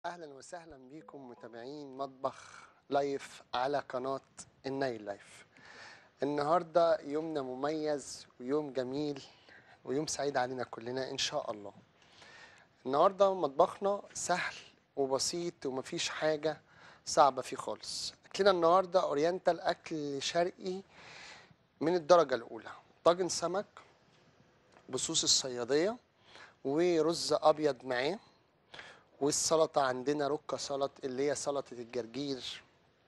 اهلا وسهلا بيكم متابعين مطبخ لايف على قناه النايل لايف النهارده يومنا مميز ويوم جميل ويوم سعيد علينا كلنا ان شاء الله النهارده مطبخنا سهل وبسيط ومفيش حاجه صعبه فيه خالص اكلنا النهارده اورينتال اكل شرقي من الدرجه الاولى طاجن سمك بصوص الصياديه ورز ابيض معاه والسلطة عندنا ركة سلط اللي هي سلطة الجرجير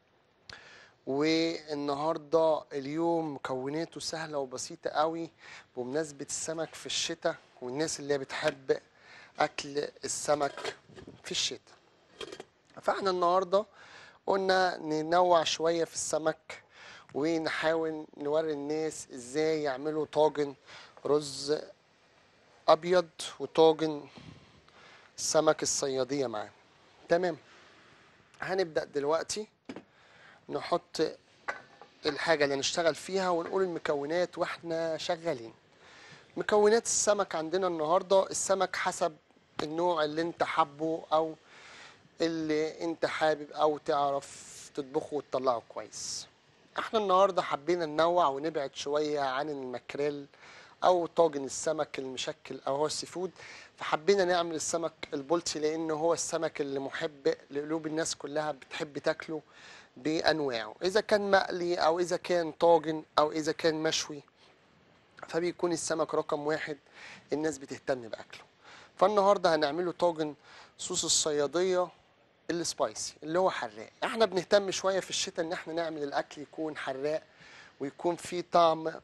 والنهاردة اليوم مكوناته سهلة وبسيطة قوي بمناسبة السمك في الشتاء والناس اللي بتحب أكل السمك في الشتاء فاحنا النهاردة قلنا ننوع شوية في السمك ونحاول نوري الناس ازاي يعملوا طاجن رز أبيض وطاجن سمك الصيادية معاه تمام هنبدأ دلوقتي نحط الحاجة اللي هنشتغل فيها ونقول المكونات واحنا شغالين مكونات السمك عندنا النهاردة السمك حسب النوع اللي انت حابه او اللي انت حابب او تعرف تطبخه وتطلعه كويس احنا النهاردة حبينا ننوع ونبعد شوية عن المكريل او طاجن السمك المشكل او هو السي فود فحبينا نعمل السمك البلطي لان هو السمك اللي محب لقلوب الناس كلها بتحب تاكله بانواعه اذا كان مقلي او اذا كان طاجن او اذا كان مشوي فبيكون السمك رقم واحد الناس بتهتم باكله فالنهارده هنعمله طاجن صوص الصياديه السبايسي اللي هو حراق احنا بنهتم شويه في الشتاء ان احنا نعمل الاكل يكون حراق ويكون فيه طعم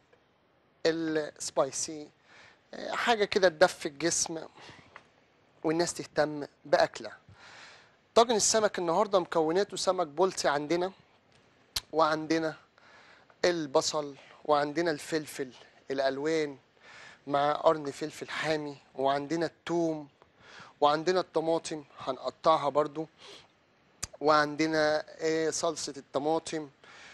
السبايسي حاجه كده تدفي الجسم والناس تهتم باكلها طاجن السمك النهارده مكوناته سمك بلطي عندنا وعندنا البصل وعندنا الفلفل الالوان مع قرن فلفل حامي وعندنا الثوم وعندنا الطماطم هنقطعها برضو وعندنا صلصه الطماطم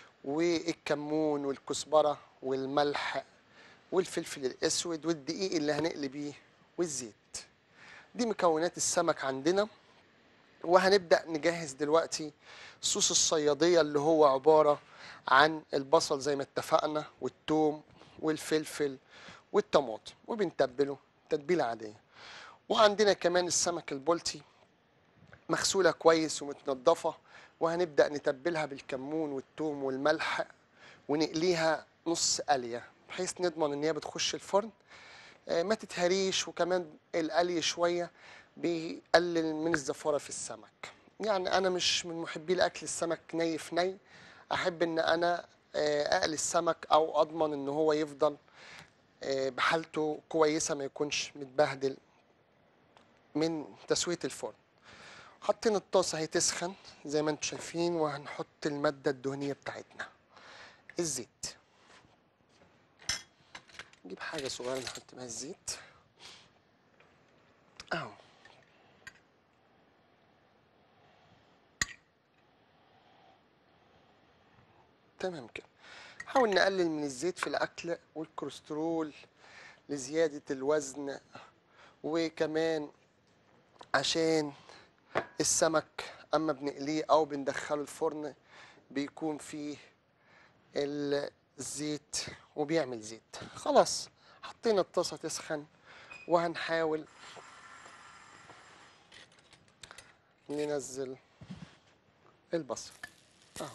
والكمون والكزبره والملح والفلفل الاسود والدقيق اللي هنقلي بيه والزيت دي مكونات السمك عندنا وهنبدا نجهز دلوقتي صوص الصياديه اللي هو عباره عن البصل زي ما اتفقنا والثوم والفلفل والطماطم وبنتبله تتبيله عاديه وعندنا كمان السمك البلطي مغسوله كويس ومتنضفه وهنبدا نتبلها بالكمون والثوم والملح ونقليها نص قليه بحيث نضمن ان هي بتخش الفرن ما تتهريش وكمان القلي شويه بيقلل من الزفاره في السمك يعني انا مش من محبي الاكل السمك ني في ني احب ان انا اقلي السمك او اضمن ان هو يفضل بحالته كويسه ما يكونش متبهدل من تسويه الفرن حطينا الطاسه اهي تسخن زي ما انتم شايفين وهنحط الماده الدهنيه بتاعتنا الزيت نجيب حاجة صغيرة نحط بيها الزيت اهو تمام كده نحاول نقلل من الزيت في الأكل والكوليسترول لزيادة الوزن وكمان عشان السمك أما بنقليه أو بندخله الفرن بيكون فيه الزيت وبيعمل زيت خلاص حطينا الطاسة تسخن وهنحاول ننزل البصل اهو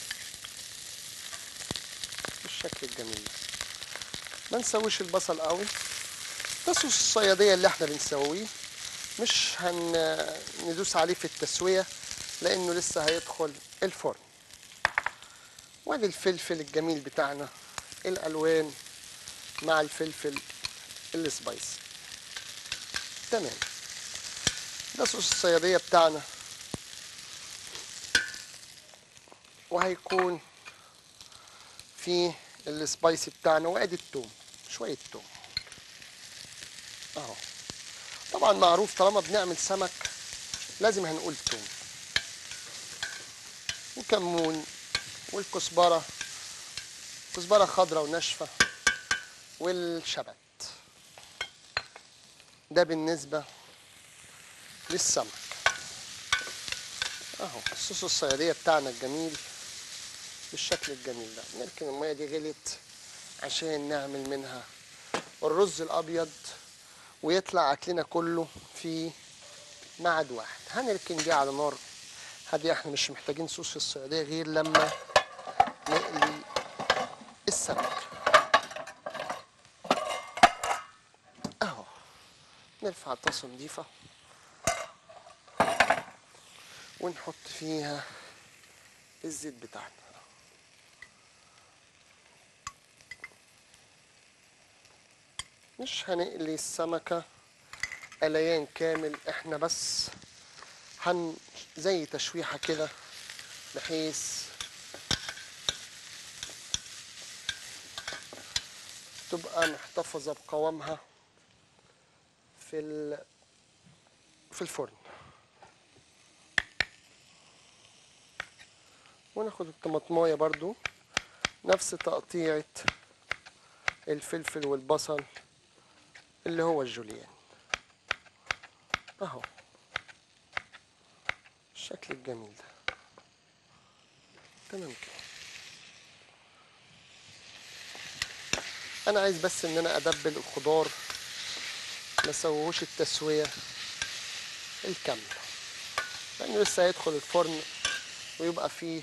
بالشكل الجميل ده ما نسويش البصل قوي ده صوص الصيادية اللي احنا بنسويه مش هندوس عليه في التسوية لانه لسه هيدخل الفرن وادي الفلفل الجميل بتاعنا الالوان مع الفلفل السبايسي تمام ده صوص الصياديه بتاعنا وهيكون فيه السبايسي بتاعنا وادي التوم شويه توم اهو طبعا معروف طالما بنعمل سمك لازم هنقول توم وكمون والكزبره كزبره خضراء وناشفه والشبت ده بالنسبه للسمك اهو الصوص الصيادية بتاعنا الجميل بالشكل الجميل ده نركن المية دي غلت عشان نعمل منها الرز الابيض ويطلع اكلنا كله في معد واحد هنركن دي على نار هادية احنا مش محتاجين صوص الصيادية غير لما نقلي السمك اهو نرفع طاسة نضيفة ونحط فيها الزيت بتاعنا مش هنقلي السمكة قليان كامل احنا بس هن زي تشويحة كده بحيث تبقى محتفظة بقوامها في ال... في الفرن وناخد الطماطمايه برضو نفس تقطيعة الفلفل والبصل اللي هو الجوليان اهو الشكل الجميل ده تمام كده انا عايز بس ان انا ادبل الخضار ما اسويهوش التسويه الكامله لانه لسه هيدخل الفرن ويبقى فيه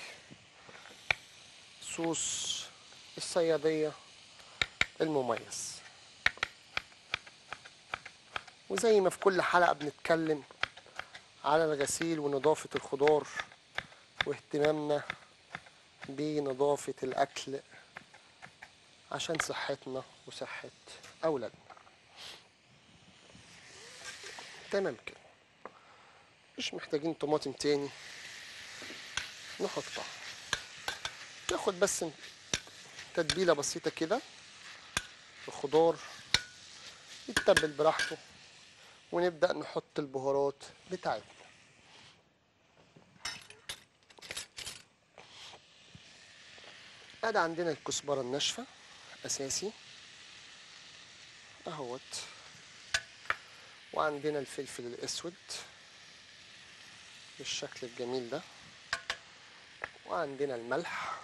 صوص الصياديه المميز وزي ما في كل حلقه بنتكلم على الغسيل ونظافه الخضار واهتمامنا بنظافه الاكل عشان صحتنا وصحه اولادنا تمام كده مش محتاجين طماطم تاني نحطها ناخد بس تتبيلة بسيطة كده الخضار يتبل براحته ونبدأ نحط البهارات بتاعتنا ادي عندنا الكزبرة الناشفة اساسي اهوت وعندنا الفلفل الاسود بالشكل الجميل ده وعندنا الملح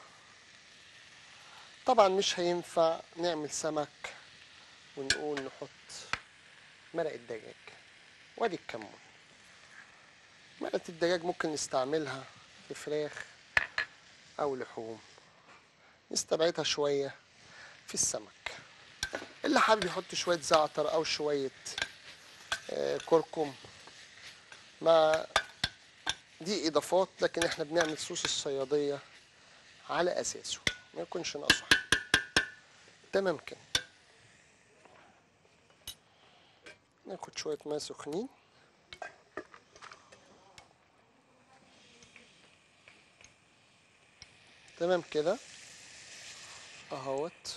طبعا مش هينفع نعمل سمك ونقول نحط مرق الدجاج وادي الكمون مرقة الدجاج ممكن نستعملها في فراخ او لحوم نستبعدها شوية في السمك اللي حابب يحط شوية زعتر او شوية آه، كركم مع دي اضافات لكن احنا بنعمل صوص الصياديه على اساسه ما يكونش ناقصه حاجة. تمام كده ناخد شويه ميه سخنين تمام كده اهوت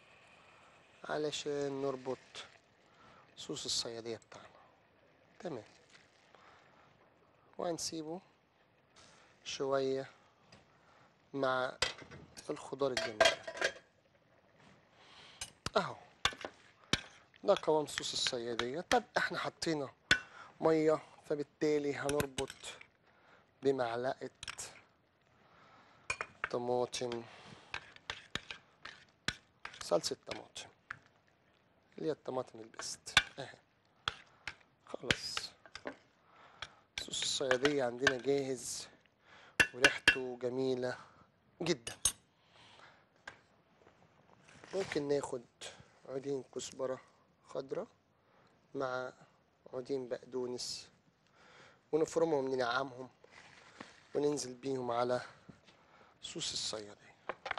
علشان نربط صوص الصياديه بتاعنا تمام وهنسيبه شوية مع الخضار الجميل ده. اهو ده قوام صوص الصيادية طب احنا حطينا مية فبالتالي هنربط بمعلقة طماطم صلصة طماطم اللي هي الطماطم البست اهي خلاص صوص الصيادية عندنا جاهز وريحته جميلة جدا ممكن ناخد عودين كزبرة خضرة مع عودين بقدونس ونفرمهم ننعمهم وننزل بيهم على صوص الصيادية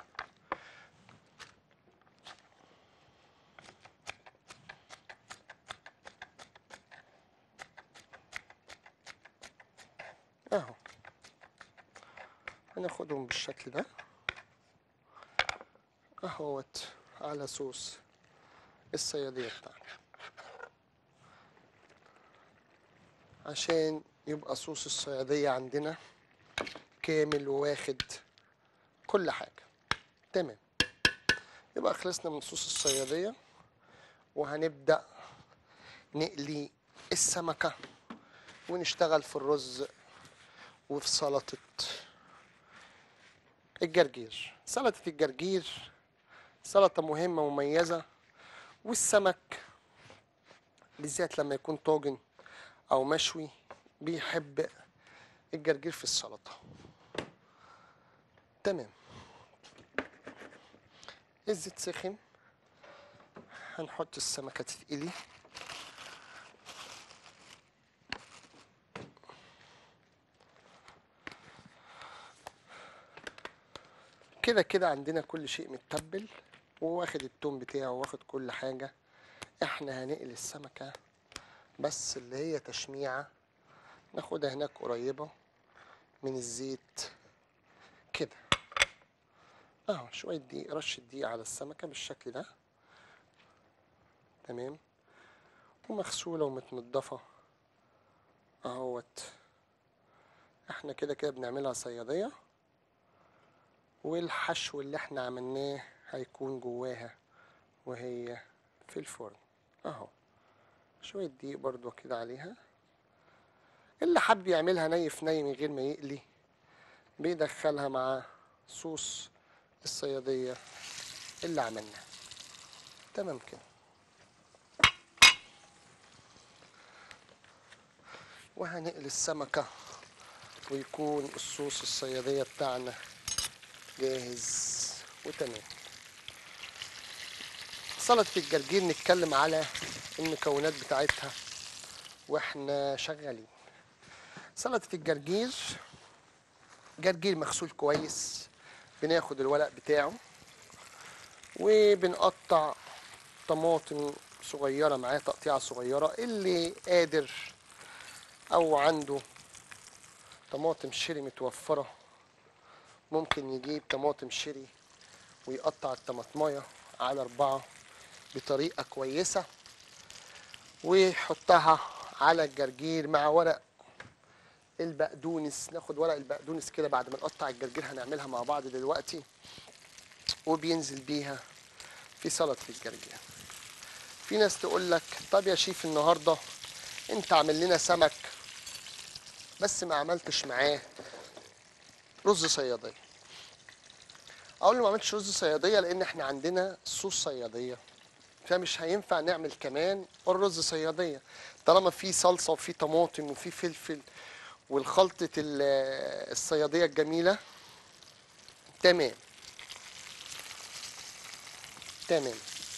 اهو هناخدهم بالشكل ده اهوت على صوص الصيادية بتاعنا عشان يبقى صوص الصيادية عندنا كامل وواخد كل حاجة تمام يبقى خلصنا من صوص الصيادية وهنبدأ نقلي السمكة ونشتغل في الرز وفي سلطة الجرجير سلطة الجرجير سلطة مهمة ومميزة والسمك بالذات لما يكون طاجن أو مشوي بيحب الجرجير في السلطة تمام الزيت سخن هنحط السمكة تتقلي كده كده عندنا كل شيء متبل وواخد التوم بتاعه واخد كل حاجة احنا هنقلي السمكة بس اللي هي تشميعة ناخدها هناك قريبة من الزيت كده اهو شوية دقيق رشة دقيق على السمكة بالشكل ده تمام ومغسولة ومتنضفة اهوت احنا كده كده بنعملها صيادية والحشو اللي احنا عملناه هيكون جواها وهي في الفرن اهو شوية دقيق برضو كده عليها اللي حب يعملها ني في ني من غير ما يقلي بيدخلها مع صوص الصيادية اللي عملناه تمام كده وهنقلي السمكة ويكون الصوص الصيادية بتاعنا جاهز وتمام سلطة الجرجير نتكلم على المكونات بتاعتها واحنا شغالين سلطة الجرجير جرجير مغسول كويس بناخد الورق بتاعه وبنقطع طماطم صغيرة معاه تقطيعة صغيرة اللي قادر أو عنده طماطم شيري متوفرة ممكن يجيب طماطم شيري ويقطع الطماطماية على أربعة بطريقة كويسة ويحطها على الجرجير مع ورق البقدونس ناخد ورق البقدونس كده بعد ما نقطع الجرجير هنعملها مع بعض دلوقتي وبينزل بيها في سلطة الجرجير في ناس تقول لك طب يا شيف النهارده انت عامل لنا سمك بس ما عملتش معاه رز صياديه اقول له ما عملتش رز صياديه لان احنا عندنا صوص صياديه فمش هينفع نعمل كمان الرز صياديه طالما في صلصه وفي طماطم وفي فلفل والخلطه ال- الصياديه الجميله تمام تمام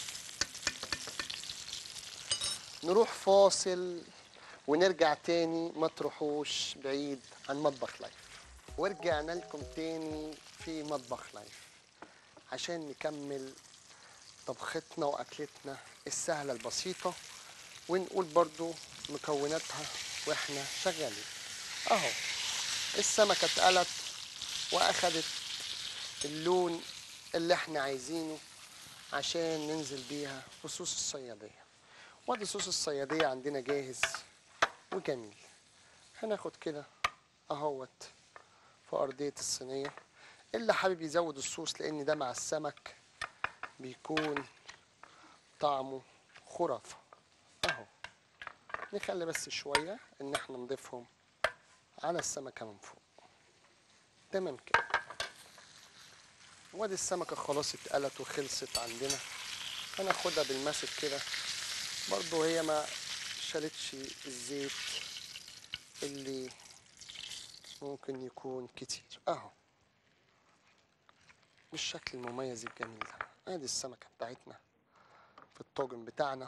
نروح فاصل ونرجع تاني ما تروحوش بعيد عن مطبخ لايف ورجعنا لكم تاني في مطبخ لايف عشان نكمل طبختنا واكلتنا السهله البسيطه ونقول برضو مكوناتها واحنا شغالين اهو السمكه اتقلت واخدت اللون اللي احنا عايزينه عشان ننزل بيها في صوص الصياديه وادي صوص الصياديه عندنا جاهز وجميل هناخد كده اهوت في ارضيه الصينيه اللي حابب يزود الصوص لان ده مع السمك بيكون طعمه خرافه اهو نخلي بس شويه ان احنا نضيفهم على السمكه من فوق تمام كده وادي السمكه خلاص اتقلت وخلصت عندنا هناخدها بالماسك كده برضو هي ما شالتش الزيت اللي ممكن يكون كتير اهو بالشكل المميز الجميل ده ادي السمكه بتاعتنا في الطاجن بتاعنا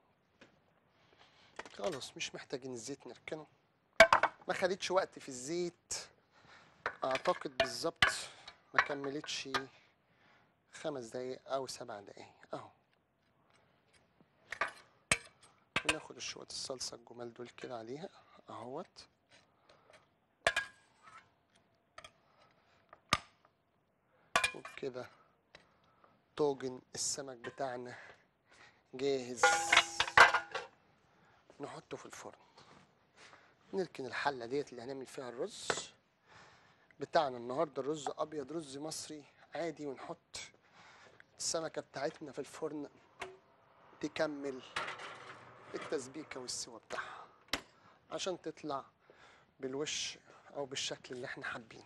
خلاص مش محتاجين الزيت نركنه ما خدتش وقت في الزيت اعتقد بالظبط ما كملتش خمس دقايق او سبع دقايق اهو وناخد شوية الصلصة الجمال دول كده عليها اهوت وبكده طاجن السمك بتاعنا جاهز نحطه في الفرن نركن الحلة ديت اللي هنعمل فيها الرز بتاعنا النهاردة الرز أبيض رز مصري عادي ونحط السمكة بتاعتنا في الفرن تكمل التسبيكة والسوا بتاعها عشان تطلع بالوش او بالشكل اللي احنا حابينه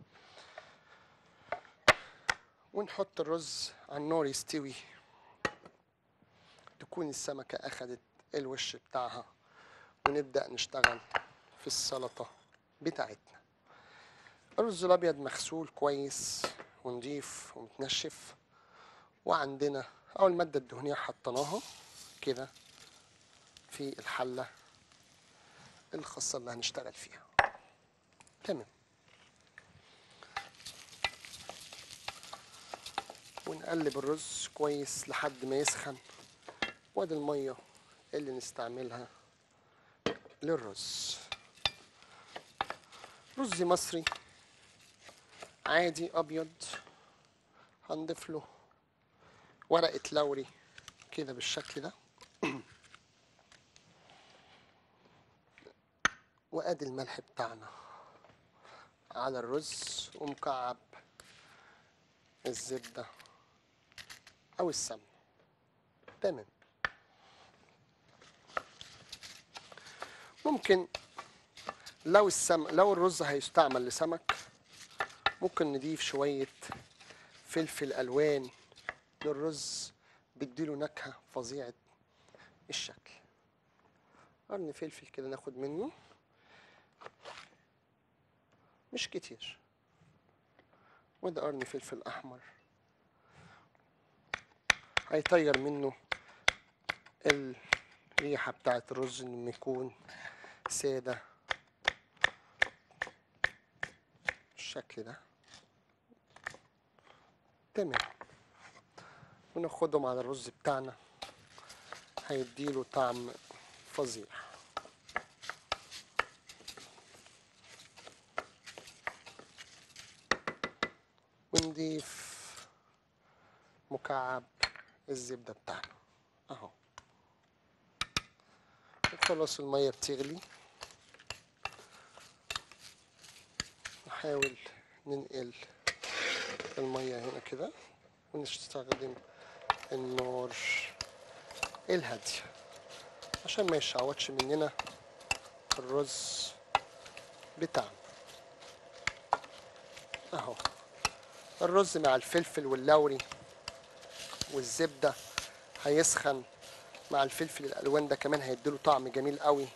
ونحط الرز على النار يستوي تكون السمكة أخدت الوش بتاعها ونبدأ نشتغل في السلطة بتاعتنا الرز الأبيض مغسول كويس ونضيف ومتنشف وعندنا أول المادة الدهنية حطيناها كده في الحلة الخاصة اللي هنشتغل فيها تمام ونقلب الرز كويس لحد ما يسخن وادي المية اللي نستعملها للرز رز مصري عادي ابيض هنضيف له ورقة لوري كده بالشكل ده وادي الملح بتاعنا على الرز ومكعب الزبدة أو السمنة تمام ممكن لو السم لو الرز هيستعمل لسمك ممكن نضيف شوية فلفل ألوان للرز بيديله نكهة فظيعة الشكل قرن فلفل كده ناخد منه مش كتير وده قرن فلفل أحمر هيطير منه الريحة بتاعة الرز إنه يكون سادة بالشكل ده تمام وناخدهم على الرز بتاعنا هيديله طعم فظيع ونضيف مكعب الزبدة بتاعنا اهو وخلاص المية بتغلي نحاول ننقل المية هنا كده ونستخدم النار الهادية عشان ما يشعوطش مننا الرز بتاعنا اهو الرز مع الفلفل واللوري والزبدة هيسخن مع الفلفل الالوان ده كمان هيديله طعم جميل قوي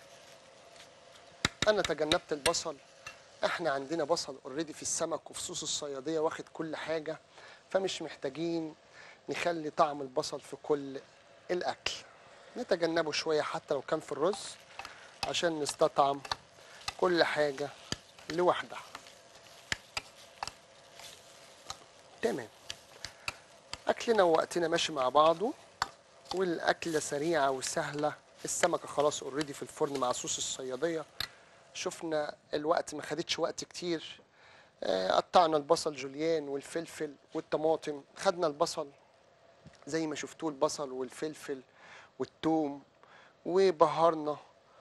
انا تجنبت البصل احنا عندنا بصل اوريدي في السمك وفي صوص الصياديه واخد كل حاجه فمش محتاجين نخلي طعم البصل في كل الاكل نتجنبه شويه حتى لو كان في الرز عشان نستطعم كل حاجه لوحدها تمام اكلنا ووقتنا ماشي مع بعضه والاكله سريعه وسهله السمكه خلاص اوريدي في الفرن مع صوص الصياديه شفنا الوقت ما خدتش وقت كتير آه، قطعنا البصل جوليان والفلفل والطماطم خدنا البصل زي ما شفتوه البصل والفلفل والثوم وبهرنا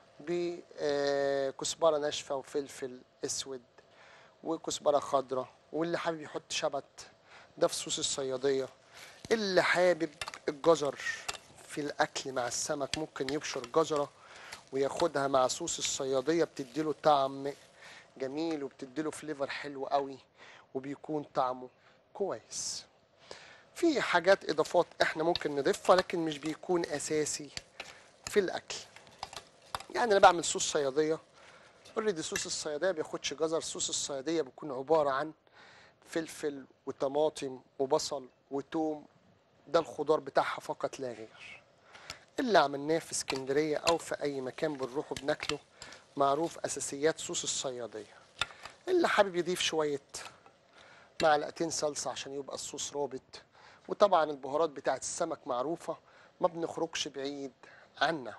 بكزبره ناشفه وفلفل اسود وكزبره خضراء واللي حابب يحط شبت ده في صوص الصياديه اللي حابب الجزر في الاكل مع السمك ممكن يبشر جزره وياخدها مع صوص الصياديه بتديله طعم جميل وبتديله فليفر حلو قوي وبيكون طعمه كويس في حاجات اضافات احنا ممكن نضيفها لكن مش بيكون اساسي في الاكل يعني انا بعمل صوص صياديه اوريدي صوص الصياديه بياخدش جزر صوص الصياديه بيكون عباره عن فلفل وطماطم وبصل وتوم ده الخضار بتاعها فقط لا غير اللي عملناه في اسكندريه او في اي مكان بنروحه بناكله معروف اساسيات صوص الصياديه اللي حابب يضيف شويه معلقتين صلصه عشان يبقى الصوص رابط وطبعا البهارات بتاعت السمك معروفه ما بنخرجش بعيد عنها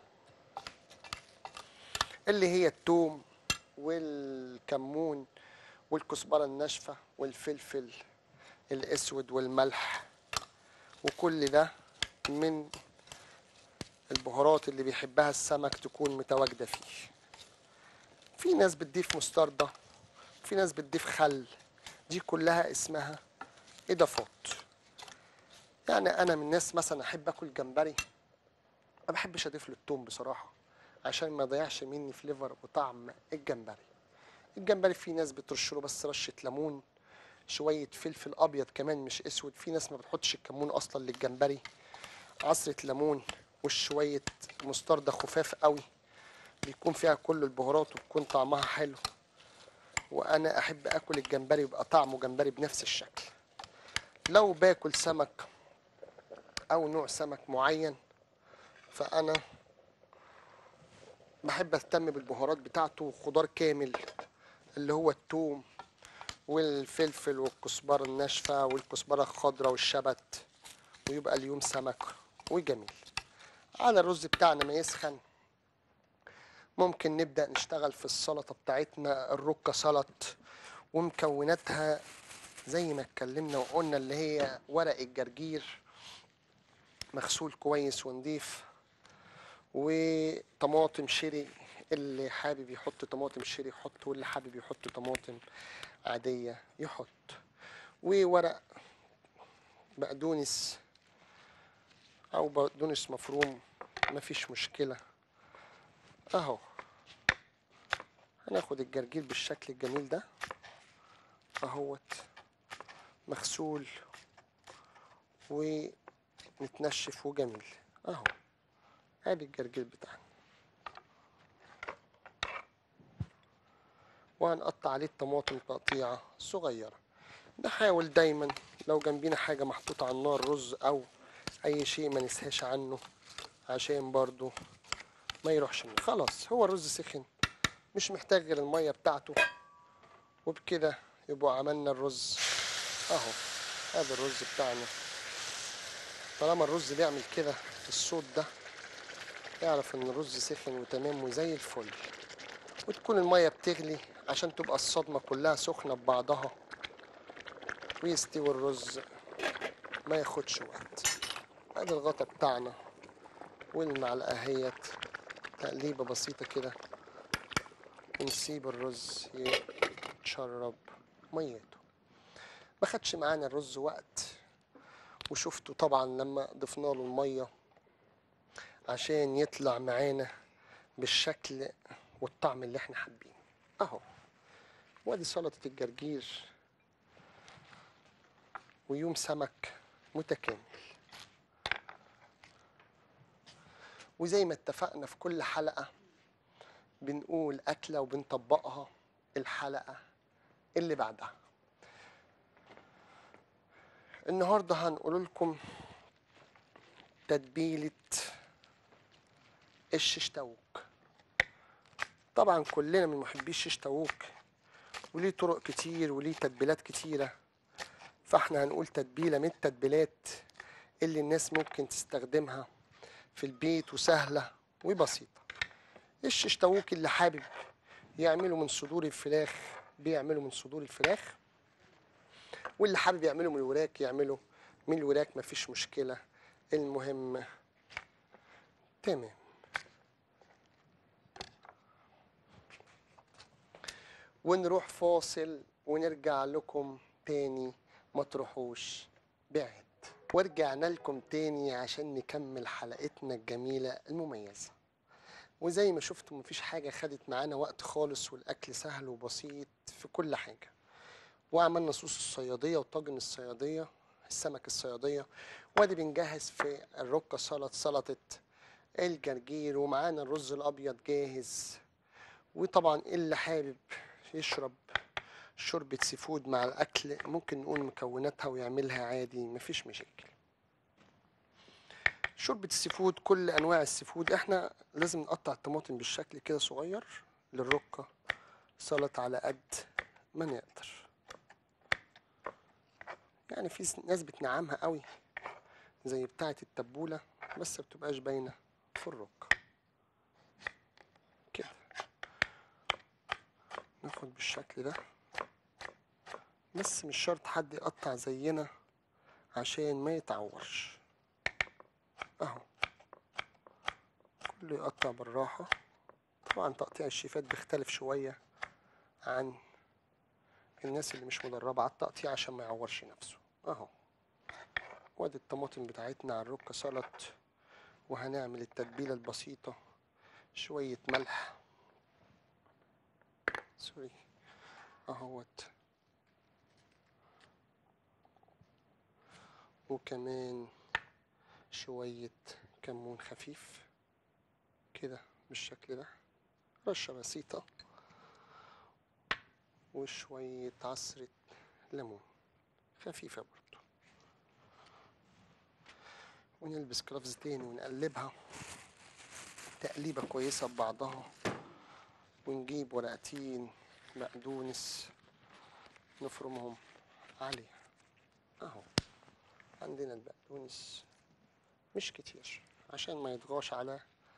اللي هي التوم والكمون والكزبره الناشفه والفلفل الاسود والملح وكل ده من البهارات اللي بيحبها السمك تكون متواجده فيه في ناس بتضيف مستردة في ناس بتضيف خل دي كلها اسمها اضافات يعني انا من الناس مثلا احب اكل جمبري ما بحبش اضيف له التوم بصراحه عشان ما يضيعش مني فليفر وطعم الجمبري الجمبري في ناس بترش له بس رشه ليمون شويه فلفل ابيض كمان مش اسود في ناس ما بتحطش الكمون اصلا للجمبري عصره ليمون وشويه مستردة خفاف قوي بيكون فيها كل البهارات وبيكون طعمها حلو وانا احب اكل الجمبري يبقى طعمه جمبري بنفس الشكل لو باكل سمك او نوع سمك معين فانا بحب اهتم بالبهارات بتاعته خضار كامل اللي هو الثوم والفلفل والكزبره الناشفه والكزبره الخضراء والشبت ويبقى اليوم سمك وجميل على الرز بتاعنا ما يسخن ممكن نبدأ نشتغل في السلطة بتاعتنا الركة سلط ومكوناتها زي ما اتكلمنا وقلنا اللي هي ورق الجرجير مغسول كويس ونضيف وطماطم شيري اللي حابب يحط طماطم شيري يحط واللي حابب يحط طماطم عادية يحط وورق بقدونس أو بقدونس مفروم مفيش مشكلة أهو هناخد الجرجير بالشكل الجميل ده اهوت مغسول ومتنشف وجميل اهو ادي الجرجير بتاعنا وهنقطع عليه الطماطم تقطيعة صغيرة نحاول دايما لو جنبينا حاجة محطوطة على النار رز أو أي شيء ما نسهاش عنه عشان برضو ما يروحش منه خلاص هو الرز سخن مش محتاج غير المية بتاعته وبكده يبقى عملنا الرز اهو هذا الرز بتاعنا طالما الرز بيعمل كده الصوت ده اعرف ان الرز سخن وتمام وزي الفل وتكون المية بتغلي عشان تبقى الصدمة كلها سخنة ببعضها ويستوي الرز ما ياخدش وقت ادي الغطا بتاعنا والمعلقة اهيت تقليبة بسيطة كده ونسيب الرز يتشرب ميته ما خدش معانا الرز وقت وشفته طبعا لما ضفنا له المية عشان يطلع معانا بالشكل والطعم اللي احنا حابينه اهو وادي سلطة الجرجير ويوم سمك متكامل وزي ما اتفقنا في كل حلقة بنقول أكلة وبنطبقها الحلقة اللي بعدها النهاردة هنقول لكم تتبيلة الشيش تاووك طبعا كلنا من محبي الشيش تاووك وليه طرق كتير وليه تتبيلات كتيرة فاحنا هنقول تتبيلة من التتبيلات اللي الناس ممكن تستخدمها في البيت وسهلة وبسيطة الشيش تاووك اللي حابب يعمله من صدور الفراخ بيعمله من صدور الفراخ واللي حابب يعمله من الوراك يعمله من الوراك مفيش مشكلة المهم تمام ونروح فاصل ونرجع لكم تاني ما تروحوش بعيد ورجعنا لكم تاني عشان نكمل حلقتنا الجميلة المميزة وزي ما شفتوا مفيش حاجة خدت معانا وقت خالص والأكل سهل وبسيط في كل حاجة وعملنا صوص الصيادية وطاجن الصيادية السمك الصيادية وادي بنجهز في الركة سلطة سلطة الجرجير ومعانا الرز الأبيض جاهز وطبعا اللي حابب يشرب شوربة سي فود مع الأكل ممكن نقول مكوناتها ويعملها عادي مفيش مشاكل شوربة السي فود كل أنواع السي فود احنا لازم نقطع الطماطم بالشكل كده صغير للركة سلطة على قد ما نقدر يعني في ناس بتنعمها قوي زي بتاعة التبولة بس ما بتبقاش باينة في الركة كده ناخد بالشكل ده بس مش شرط حد يقطع زينا عشان ما يتعورش اهو كله يقطع بالراحة طبعا تقطيع الشيفات بيختلف شوية عن الناس اللي مش مدربة على التقطيع عشان ما يعورش نفسه اهو وادي الطماطم بتاعتنا على الركة سلط وهنعمل التتبيلة البسيطة شوية ملح سوري اهوت وكمان شوية كمون خفيف كده بالشكل ده رشة بسيطة وشوية عصرة ليمون خفيفة برضو ونلبس كرافز تاني ونقلبها تقليبة كويسة ببعضها ونجيب ورقتين بقدونس نفرمهم عليها اهو عندنا البقدونس مش كتير عشان ما يطغاش على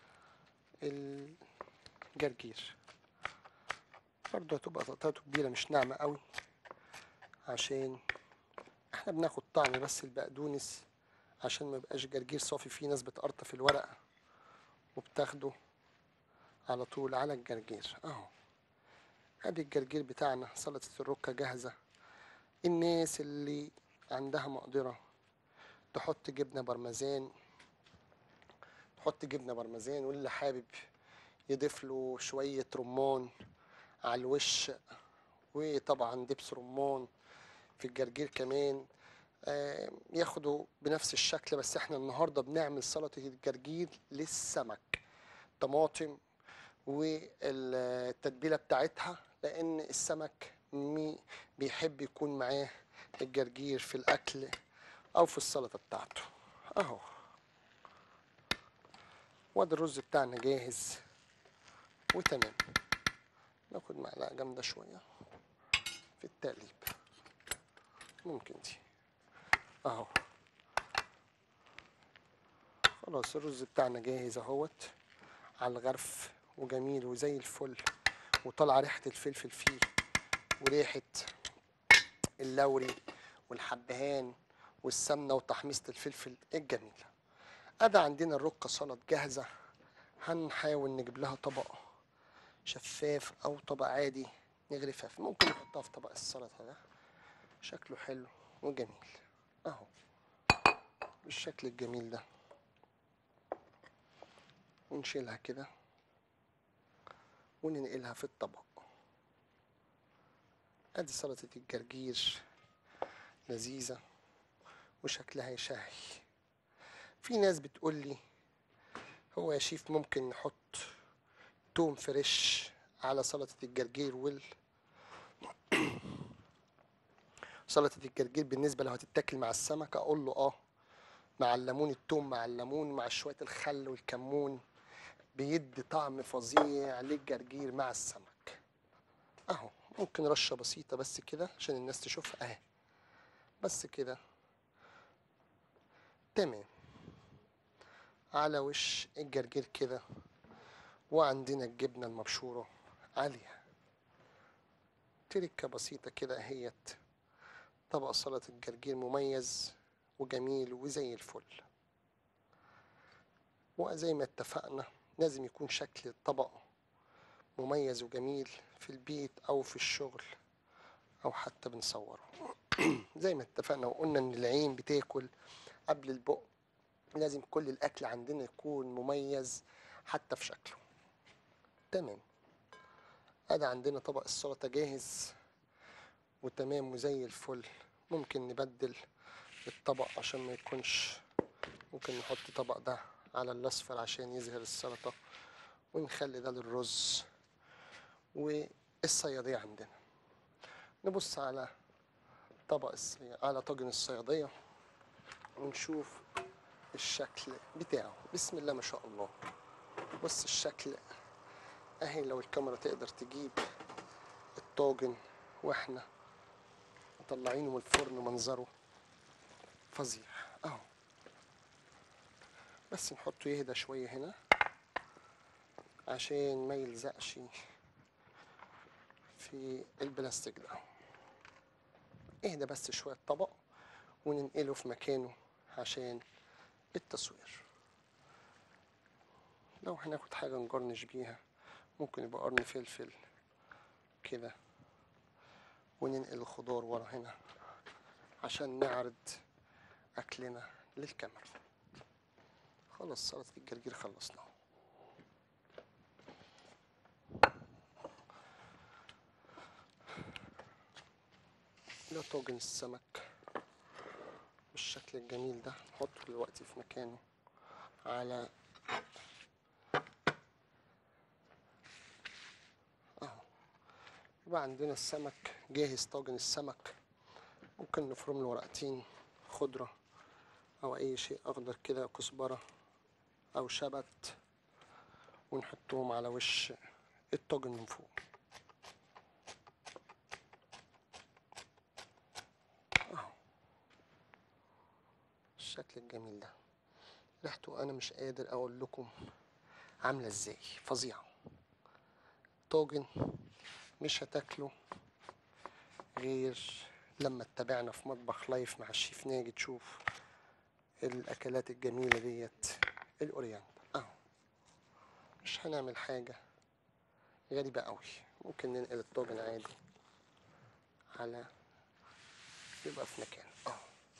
الجرجير برضه هتبقى تقطعته كبيرة مش ناعمة قوي عشان احنا بناخد طعم بس البقدونس عشان ما يبقاش جرجير صافي في ناس بتقرطف الورقة وبتاخده على طول على الجرجير اهو ادي الجرجير بتاعنا سلطة الركة جاهزة الناس اللي عندها مقدرة تحط جبنة برمزان تحط جبنة برمزان واللي حابب يضيف له شوية رمان على الوش وطبعا دبس رمان في الجرجير كمان آه، ياخدوا بنفس الشكل بس احنا النهارده بنعمل سلطة الجرجير للسمك طماطم والتتبيلة بتاعتها لأن السمك مي بيحب يكون معاه الجرجير في الأكل أو في السلطة بتاعته أهو وادي الرز بتاعنا جاهز وتمام ناخد معلقة جامدة شوية في التقليب ممكن دي اهو خلاص الرز بتاعنا جاهز اهوت على الغرف وجميل وزي الفل وطالعه ريحه الفلفل فيه وريحه اللوري والحبهان والسمنه وتحميصه الفلفل الجميله ادي عندنا الركه سلطه جاهزه هنحاول نجيب لها طبق شفاف او طبق عادي نغرفها فيه ممكن نحطها في طبق السلطه ده شكله حلو وجميل اهو بالشكل الجميل ده ونشيلها كده وننقلها في الطبق ادي سلطة الجرجير لذيذة وشكلها يشهي في ناس بتقول لي هو يا شيف ممكن نحط توم فريش على سلطة الجرجير وال سلطة الجرجير بالنسبة لو هتتاكل مع السمك أقول له آه مع الليمون التوم مع الليمون مع شوية الخل والكمون بيدي طعم فظيع للجرجير مع السمك أهو ممكن رشة بسيطة بس كده عشان الناس تشوفها أهي بس كده تمام على وش الجرجير كده وعندنا الجبنة المبشورة عليها تركة بسيطة كده اهيت طبق سلطة الجرجير مميز وجميل وزي الفل وزي ما اتفقنا لازم يكون شكل الطبق مميز وجميل في البيت أو في الشغل أو حتى بنصوره زي ما اتفقنا وقلنا إن العين بتاكل قبل البق لازم كل الأكل عندنا يكون مميز حتى في شكله تمام ادي عندنا طبق السلطة جاهز وتمام وزي الفل ممكن نبدل الطبق عشان ما يكونش ممكن نحط طبق ده على الاصفر عشان يظهر السلطة ونخلي ده للرز والصيادية عندنا نبص على طبق الصي... على طاجن الصيادية ونشوف الشكل بتاعه بسم الله ما شاء الله بص الشكل اهي لو الكاميرا تقدر تجيب الطاجن واحنا مطلعينه من الفرن منظره فظيع اهو بس نحطه يهدى شوية هنا عشان ما يلزقش في البلاستيك ده اهدى بس شوية الطبق وننقله في مكانه عشان التصوير لو هناخد حاجة نجرنش بيها ممكن يبقى قرن فلفل كده وننقل الخضار ورا هنا عشان نعرض أكلنا للكاميرا خلاص سلطة الجرجير خلصناها ده طاجن السمك بالشكل الجميل ده نحطه دلوقتي في مكانه على اهو يبقى عندنا السمك جاهز طاجن السمك ممكن نفرم له ورقتين خضرة أو أي شيء أخضر كده كزبرة أو شبت ونحطهم على وش الطاجن من فوق أهو الشكل الجميل ده ريحته أنا مش قادر أقول لكم عاملة إزاي فظيعة طاجن مش هتاكله غير لما اتبعنا في مطبخ لايف مع الشيف ناجي تشوف الاكلات الجميله ديت الاورينت اهو مش هنعمل حاجه غريبه قوي ممكن ننقل الطاجن عادي على يبقى في مكان اهو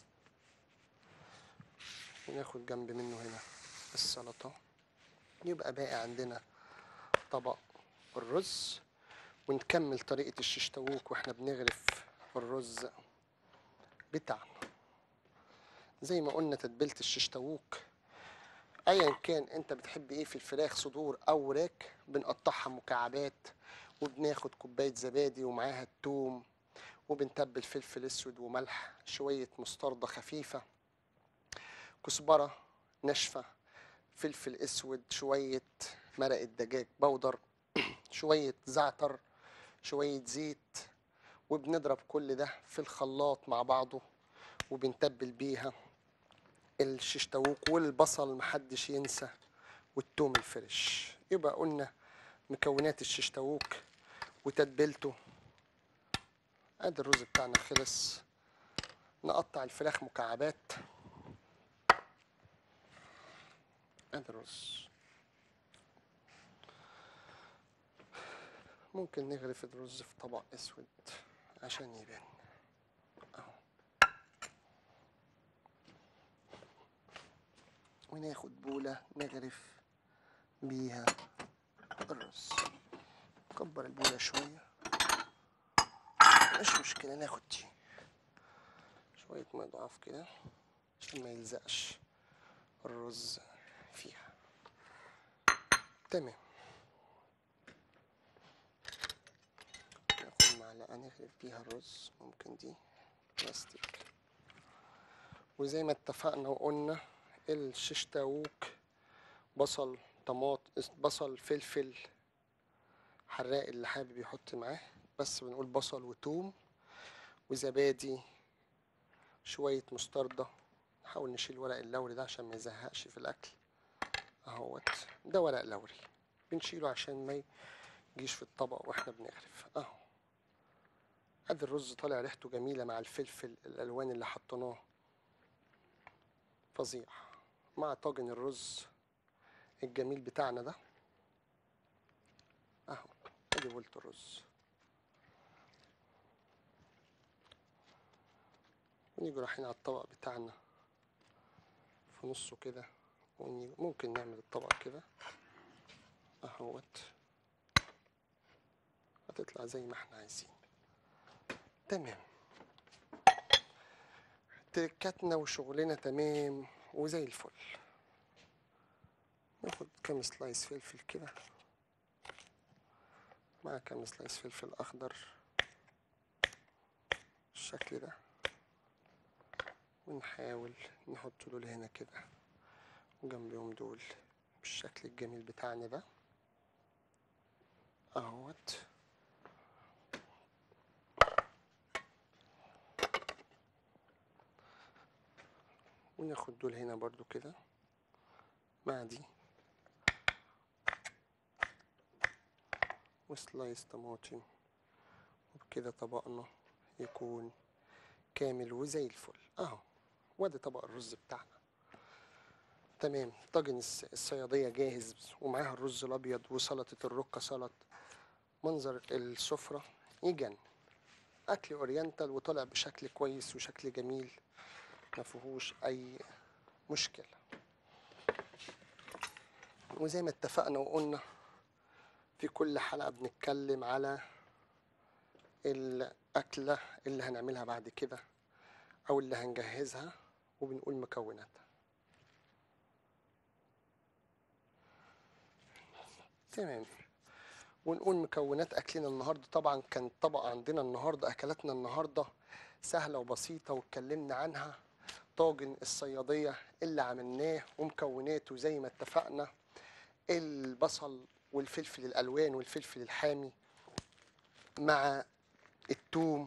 وناخد جنب منه هنا السلطه يبقى باقي عندنا طبق الرز ونكمل طريقة الششتاوك واحنا بنغرف الرز بتاعنا زي ما قلنا تتبيلة الششتاوك ايا كان انت بتحب ايه في الفراخ صدور او وراك بنقطعها مكعبات وبناخد كوباية زبادي ومعاها التوم وبنتبل فلفل اسود وملح شوية مستردة خفيفة كزبرة ناشفة فلفل اسود شوية مرقة دجاج بودر شوية زعتر شوية زيت وبنضرب كل ده في الخلاط مع بعضه وبنتبل بيها الششتاوك والبصل محدش ينسى والثوم الفريش يبقى قلنا مكونات الششتاوك وتتبيلته ادي الرز بتاعنا خلص نقطع الفراخ مكعبات ادي الرز ممكن نغرف الرز في طبق اسود عشان يبان اهو وناخد بولة نغرف بيها الرز نكبر البولة شوية مش مشكلة ناخد دي شوية مية ضعاف كده عشان ما يلزقش الرز فيها تمام ناخد معلقة نغرف بيها الرز ممكن دي بلاستيك وزي ما اتفقنا وقلنا الششتاوك بصل طماط بصل فلفل حراق اللي حابب يحط معاه بس بنقول بصل وتوم وزبادي شوية مستردة نحاول نشيل ورق اللوري ده عشان ما يزهقش في الأكل اهوت ده ورق لوري بنشيله عشان ما يجيش في الطبق واحنا بنغرف اهو ادي الرز طالع ريحته جميلة مع الفلفل الألوان اللي حطيناه فظيع مع طاجن الرز الجميل بتاعنا ده اهو ادي بولة الرز ونيجي رايحين على الطبق بتاعنا في نصه كده ونيجي ممكن نعمل الطبق كده اهوت هتطلع زي ما احنا عايزين تمام تركاتنا وشغلنا تمام وزي الفل ناخد كام سلايس فلفل كده مع كام سلايس فلفل اخضر بالشكل ده ونحاول نحط دول هنا كده وجنبهم دول بالشكل الجميل بتاعنا ده اهوت وناخد دول هنا برضو كده مع دي وسلايس طماطم وبكده طبقنا يكون كامل وزي الفل اهو وادي طبق الرز بتاعنا تمام طاجن الس- الصيادية جاهز ومعاها الرز الأبيض وسلطة الركة سلط منظر السفرة يجن أكل أورينتال وطلع بشكل كويس وشكل جميل ما فيهوش أي مشكلة وزي ما اتفقنا وقلنا في كل حلقة بنتكلم على الأكلة اللي هنعملها بعد كده أو اللي هنجهزها وبنقول مكوناتها تمام ونقول مكونات أكلنا النهاردة طبعا كان طبق عندنا النهاردة أكلاتنا النهاردة سهلة وبسيطة واتكلمنا عنها طاجن الصيادية اللي عملناه ومكوناته زي ما اتفقنا البصل والفلفل الألوان والفلفل الحامي مع التوم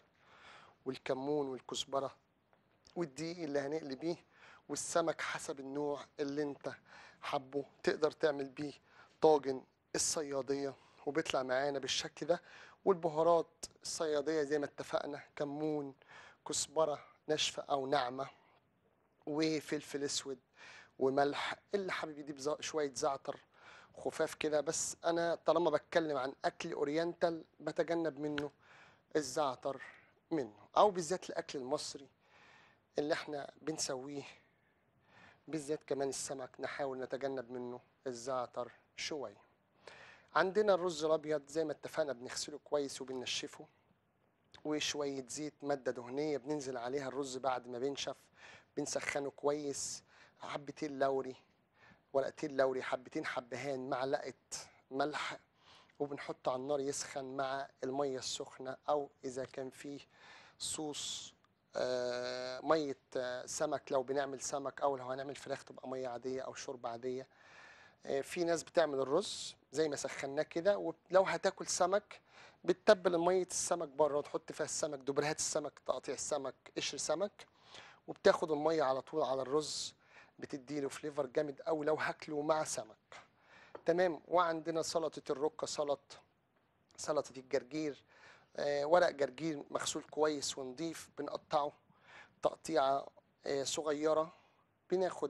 والكمون والكزبرة والدقيق اللي هنقلي بيه والسمك حسب النوع اللي انت حبه تقدر تعمل بيه طاجن الصيادية وبيطلع معانا بالشكل ده والبهارات الصيادية زي ما اتفقنا كمون كزبرة ناشفة أو ناعمة وفلفل أسود وملح اللي حابب يضيف زع- شوية زعتر خفاف كده بس أنا طالما بتكلم عن أكل أورينتال بتجنب منه الزعتر منه أو بالذات الأكل المصري اللي احنا بنسويه بالذات كمان السمك نحاول نتجنب منه الزعتر شوية عندنا الرز الأبيض زي ما اتفقنا بنغسله كويس وبننشفه وشوية زيت مادة دهنية بننزل عليها الرز بعد ما بينشف بنسخنه كويس حبتين لوري ورقتين لوري حبتين حبهان معلقة ملح وبنحطه على النار يسخن مع المية السخنة أو إذا كان فيه صوص آه، مية آه، سمك لو بنعمل سمك أو لو هنعمل فراخ تبقى مية عادية أو شوربة عادية آه، في ناس بتعمل الرز زي ما سخناه كده ولو هتاكل سمك بتتبل مية السمك بره وتحط فيها السمك دبرهات السمك تقطيع السمك قشر سمك وبتاخد المية على طول على الرز بتديله فليفر جامد أو لو هاكله مع سمك تمام وعندنا سلطة الركة سلط سلطة الجرجير آه، ورق جرجير مغسول كويس ونضيف بنقطعه تقطيعة آه، صغيرة بناخد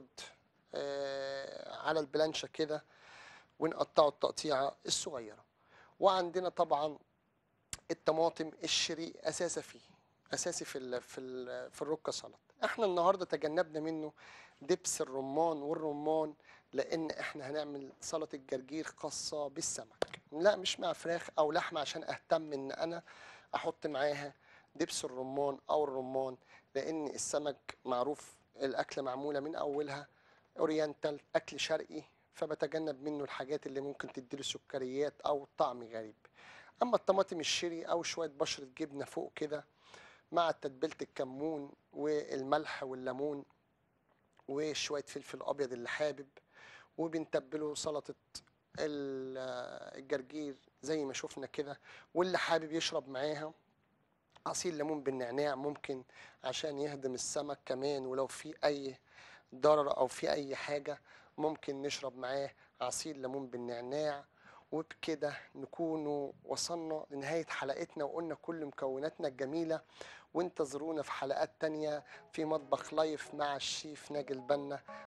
آه، على البلانشة كده ونقطعه التقطيعة الصغيرة وعندنا طبعا الطماطم الشري اساسي فيه اساسي في ال في ال في الركه سلطه احنا النهارده تجنبنا منه دبس الرمان والرمان لان احنا هنعمل سلطه جرجير خاصه بالسمك لا مش مع فراخ او لحمه عشان اهتم ان انا احط معاها دبس الرمان او الرمان لان السمك معروف الاكله معموله من اولها اورينتال اكل شرقي فبتجنب منه الحاجات اللي ممكن تديله سكريات او طعم غريب اما الطماطم الشيري او شويه بشره جبنه فوق كده مع تتبيله الكمون والملح والليمون وشويه فلفل ابيض اللي حابب وبنتبله سلطه ال- الجرجير زي ما شفنا كده واللي حابب يشرب معاها عصير ليمون بالنعناع ممكن عشان يهضم السمك كمان ولو في اي ضرر او في اي حاجه ممكن نشرب معاه عصير ليمون بالنعناع وبكده نكون وصلنا لنهاية حلقتنا وقلنا كل مكوناتنا الجميلة وانتظرونا في حلقات تانية في مطبخ لايف مع الشيف ناجي البنا